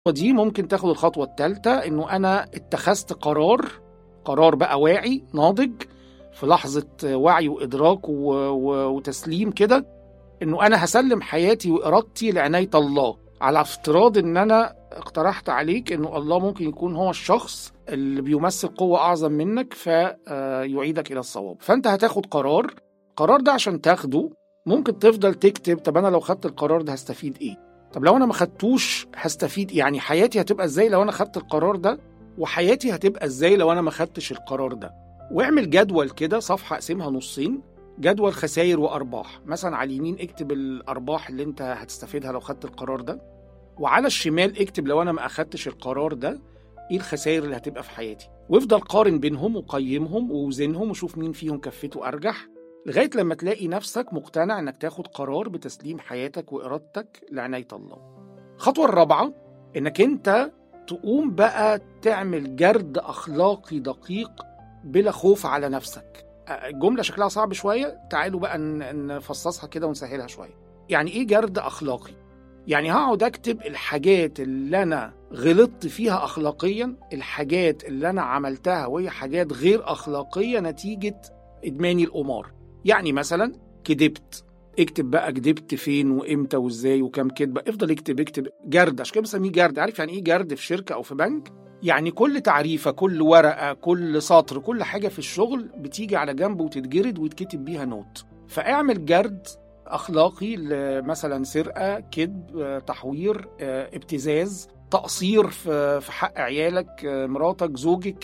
ودي ممكن تاخد الخطوة الثالثة إنه أنا اتخذت قرار قرار بقى واعي ناضج في لحظة وعي وإدراك و... و... وتسليم كده إنه أنا هسلم حياتي وإرادتي لعناية الله على افتراض إن أنا اقترحت عليك إنه الله ممكن يكون هو الشخص اللي بيمثل قوة أعظم منك فيعيدك إلى الصواب فأنت هتاخد قرار القرار ده عشان تاخده ممكن تفضل تكتب طب أنا لو خدت القرار ده هستفيد إيه طب لو أنا ما خدتوش هستفيد يعني حياتي هتبقى إزاي لو أنا خدت القرار ده وحياتي هتبقى إزاي لو أنا ما خدتش القرار ده واعمل جدول كده صفحة اقسمها نصين جدول خسائر وأرباح مثلا على اليمين اكتب الأرباح اللي أنت هتستفيدها لو خدت القرار ده وعلى الشمال اكتب لو أنا ما أخدتش القرار ده ايه الخسائر اللي هتبقى في حياتي وافضل قارن بينهم وقيمهم ووزنهم وشوف مين فيهم كفته ارجح لغايه لما تلاقي نفسك مقتنع انك تاخد قرار بتسليم حياتك وارادتك لعنايه الله الخطوه الرابعه انك انت تقوم بقى تعمل جرد اخلاقي دقيق بلا خوف على نفسك الجمله شكلها صعب شويه تعالوا بقى نفصصها كده ونسهلها شويه يعني ايه جرد اخلاقي يعني هقعد اكتب الحاجات اللي انا غلطت فيها اخلاقيا الحاجات اللي انا عملتها وهي حاجات غير اخلاقيه نتيجه ادماني القمار يعني مثلا كدبت اكتب بقى كدبت فين وامتى وازاي وكم كدبه افضل اكتب اكتب جرد عشان كده بسميه جرد عارف يعني ايه جرد في شركه او في بنك يعني كل تعريفه كل ورقه كل سطر كل حاجه في الشغل بتيجي على جنب وتتجرد ويتكتب بيها نوت فاعمل جرد اخلاقي مثلا سرقه كذب تحوير ابتزاز تقصير في حق عيالك مراتك زوجك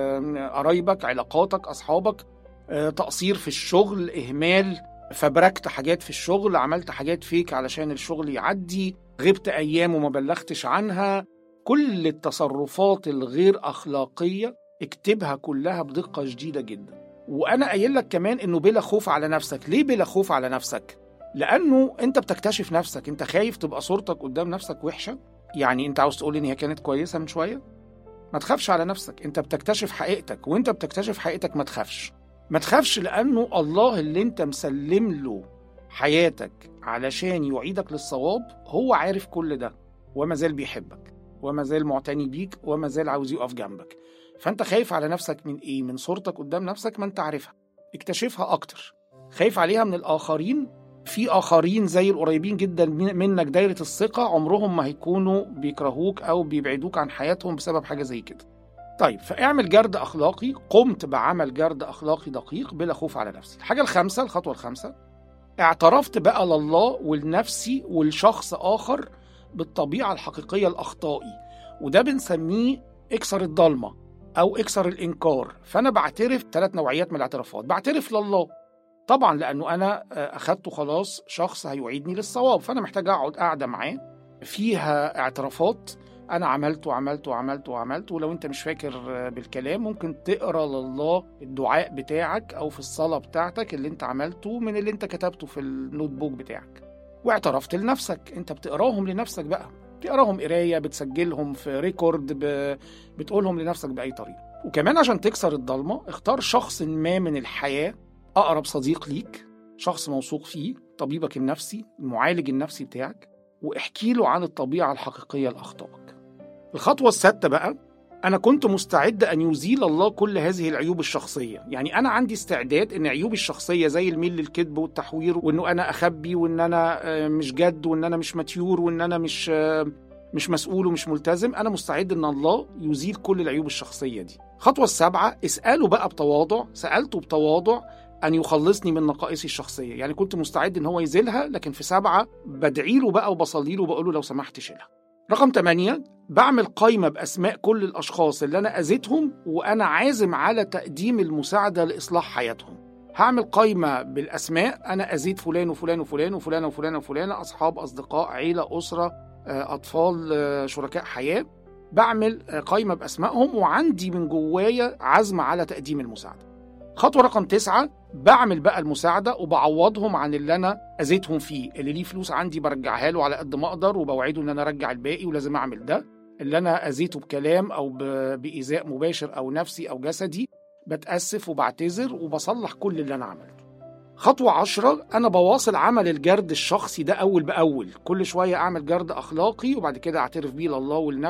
قرايبك علاقاتك اصحابك تقصير في الشغل اهمال فبركت حاجات في الشغل عملت حاجات فيك علشان الشغل يعدي غبت ايام وما بلغتش عنها كل التصرفات الغير اخلاقيه اكتبها كلها بدقه شديده جدا وانا قايل لك كمان انه بلا خوف على نفسك ليه بلا خوف على نفسك لانه انت بتكتشف نفسك انت خايف تبقى صورتك قدام نفسك وحشه يعني انت عاوز تقول ان هي كانت كويسه من شويه ما تخافش على نفسك انت بتكتشف حقيقتك وانت بتكتشف حقيقتك ما تخافش ما تخافش لانه الله اللي انت مسلم له حياتك علشان يعيدك للصواب هو عارف كل ده وما زال بيحبك وما زال معتني بيك وما زال عاوز يقف جنبك فانت خايف على نفسك من ايه من صورتك قدام نفسك ما انت عارفها اكتشفها اكتر خايف عليها من الاخرين في اخرين زي القريبين جدا منك دايره الثقه عمرهم ما هيكونوا بيكرهوك او بيبعدوك عن حياتهم بسبب حاجه زي كده طيب فاعمل جرد اخلاقي قمت بعمل جرد اخلاقي دقيق بلا خوف على نفسي الحاجه الخامسه الخطوه الخامسه اعترفت بقى لله ولنفسي ولشخص اخر بالطبيعه الحقيقيه الاخطائي وده بنسميه اكسر الضلمه او اكسر الانكار فانا بعترف ثلاث نوعيات من الاعترافات بعترف لله طبعا لانه انا اخدته خلاص شخص هيعيدني للصواب فانا محتاج اقعد قاعده معاه فيها اعترافات انا عملت وعملت وعملت وعملت ولو انت مش فاكر بالكلام ممكن تقرا لله الدعاء بتاعك او في الصلاه بتاعتك اللي انت عملته من اللي انت كتبته في النوت بوك بتاعك واعترفت لنفسك انت بتقراهم لنفسك بقى بتقراهم قرايه بتسجلهم في ريكورد ب... بتقولهم لنفسك باي طريقه وكمان عشان تكسر الضلمه اختار شخص ما من الحياه اقرب صديق ليك شخص موثوق فيه طبيبك النفسي المعالج النفسي بتاعك واحكي له عن الطبيعه الحقيقيه لاخطائك الخطوه السادسه بقى انا كنت مستعد ان يزيل الله كل هذه العيوب الشخصيه يعني انا عندي استعداد ان عيوبي الشخصيه زي الميل للكذب والتحوير وانه انا اخبي وان انا مش جد وان انا مش متيور وان انا مش مش مسؤول ومش ملتزم انا مستعد ان الله يزيل كل العيوب الشخصيه دي الخطوه السابعه اساله بقى بتواضع سالته بتواضع ان يخلصني من نقائصي الشخصيه يعني كنت مستعد ان هو يزيلها لكن في سبعه بدعي له بقى وبصلي له وبقول له لو سمحت شيلها رقم 8 بعمل قايمة بأسماء كل الأشخاص اللي أنا أذيتهم وأنا عازم على تقديم المساعدة لإصلاح حياتهم هعمل قايمة بالأسماء أنا أذيت فلان وفلان وفلان وفلان وفلان وفلان أصحاب أصدقاء عيلة أسرة أطفال شركاء حياة بعمل قايمة بأسمائهم وعندي من جوايا عزم على تقديم المساعدة خطوة رقم تسعة بعمل بقى المساعدة وبعوضهم عن اللي أنا أذيتهم فيه اللي ليه فلوس عندي برجعها له على قد ما أقدر وبوعده إن أنا أرجع الباقي ولازم أعمل ده اللي أنا أذيته بكلام أو بإيذاء مباشر أو نفسي أو جسدي بتأسف وبعتذر وبصلح كل اللي أنا عملته خطوة عشرة أنا بواصل عمل الجرد الشخصي ده أول بأول كل شوية أعمل جرد أخلاقي وبعد كده أعترف بيه لله ولنفسي